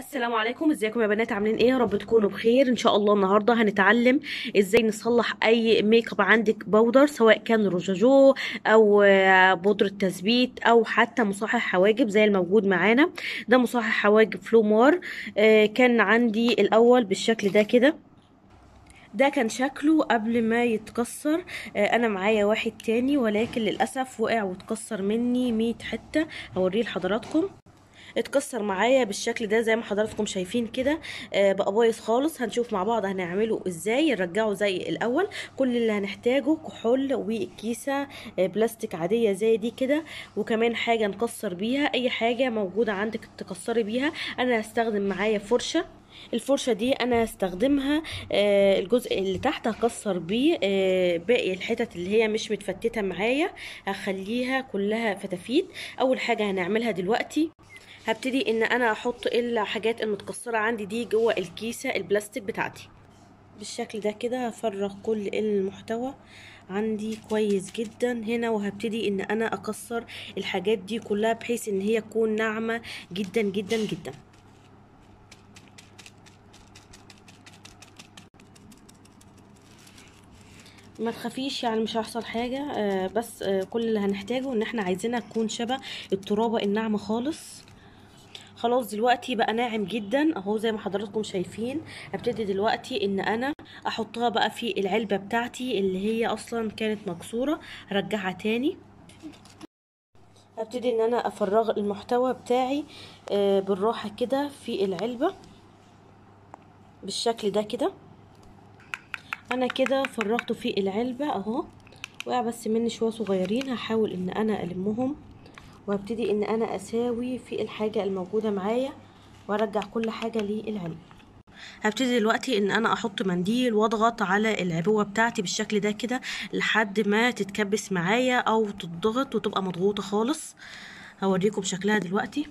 السلام عليكم ازيكم يا بنات عاملين ايه يا رب تكونوا بخير ان شاء الله النهارده هنتعلم ازاي نصلح اي ميك اب عندك بودر سواء كان رجاجو او آه، بودرة تثبيت او حتى مصحح حواجب زي الموجود معانا ده مصحح حواجب فلومار آه، كان عندي الاول بالشكل ده كده ده كان شكله قبل ما يتكسر آه، انا معايا واحد تاني ولكن للاسف وقع واتكسر مني 100 حته هوريه لحضراتكم اتكسر معايا بالشكل ده زي ما حضراتكم شايفين كده آه، بقى بايظ خالص هنشوف مع بعض هنعمله ازاي نرجعه زي الاول كل اللي هنحتاجه كحول وكيسه آه، بلاستيك عاديه زي دي كده وكمان حاجه نكسر بيها اي حاجه موجوده عندك تكسري بيها انا هستخدم معايا فرشه الفرشه دي انا هستخدمها آه، الجزء اللي تحت هكسر بيه آه، باقي الحتت اللي هي مش متفتته معايا هخليها كلها فتافيت اول حاجه هنعملها دلوقتي هبتدي ان انا احط الحاجات المتكسره عندي دي جوه الكيسه البلاستيك بتاعتي بالشكل ده كده هفرغ كل المحتوى عندي كويس جدا هنا وهبتدي ان انا اكسر الحاجات دي كلها بحيث ان هي تكون ناعمه جدا جدا جدا ما تخافيش يعني مش هيحصل حاجة آه بس آه كل اللي هنحتاجه ان احنا عايزينها تكون شبه الترابة الناعمة خالص خلاص دلوقتي بقى ناعم جدا اهو زي ما حضراتكم شايفين هبتدي دلوقتي ان انا احطها بقى في العلبة بتاعتي اللي هي اصلا كانت مكسورة هرجعها تاني هبتدي ان انا افرغ المحتوى بتاعي آه بالراحة كده في العلبة بالشكل ده كده انا كده فرغته في العلبة اهو وقع بس مني شوية صغيرين هحاول ان انا المهم وابتدي ان انا اساوي في الحاجة الموجودة معايا وارجع كل حاجة للعلبة هبتدي دلوقتي ان انا احط منديل واضغط على العبوة بتاعتي بالشكل ده كده لحد ما تتكبس معايا او تضغط وتبقى مضغوطة خالص هوريكم شكلها دلوقتي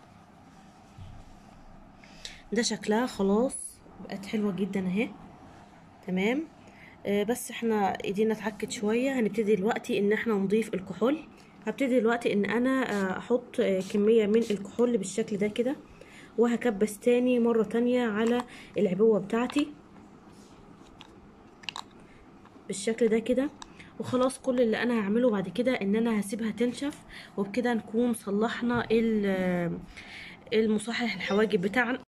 ده شكلها خلاص بقت حلوة جدا اهي تمام آه بس احنا ايدينا اتعكت شوية هنبتدي دلوقتي ان احنا نضيف الكحول هبتدي دلوقتي ان انا آه احط آه كمية من الكحول بالشكل ده كده وهكبس تاني مرة تانية على العبوة بتاعتي بالشكل ده كده وخلاص كل اللي انا هعمله بعد كده ان انا هسيبها تنشف وبكده نكون صلحنا المصحح الحواجب بتاعنا